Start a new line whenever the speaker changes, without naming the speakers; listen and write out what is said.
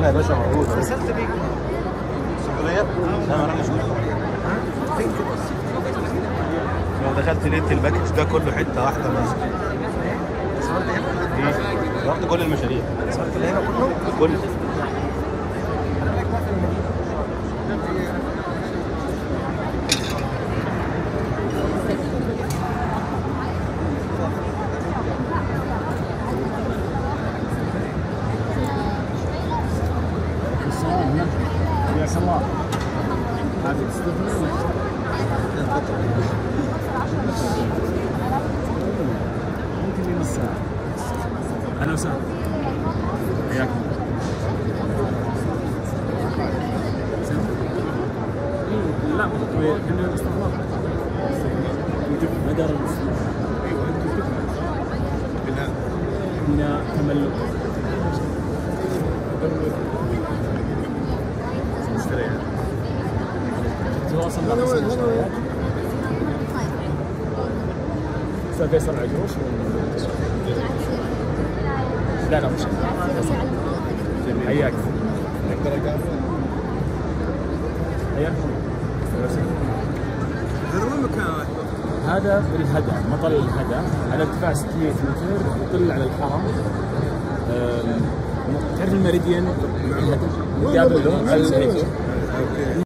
انا يا باشا موجود
اتصلت بيك
السفرية؟ لا ما رحتش لو دخلت لقيت الباكج ده كله حته واحده بس
صورت هنا
رحت كل المشاريع
صورت اللي هنا كله
كل
حياك الله هذه تستثمر ممكن لي نص ساعة أهلا وسهلا حياك الله لا مو طويل احنا استثمار مدار الاستثمار ايوه انتم بناء بناء تملك تواصل مع المستشفيات استاذ فيصل عجوش لا لا مش حياك حياك
هذا مو مكان واحد
هذا في الهدى مطل الهدى على ارتفاع 600 متر يطل على الحرم أم، تعرف الميريديان مقابل له الهيكل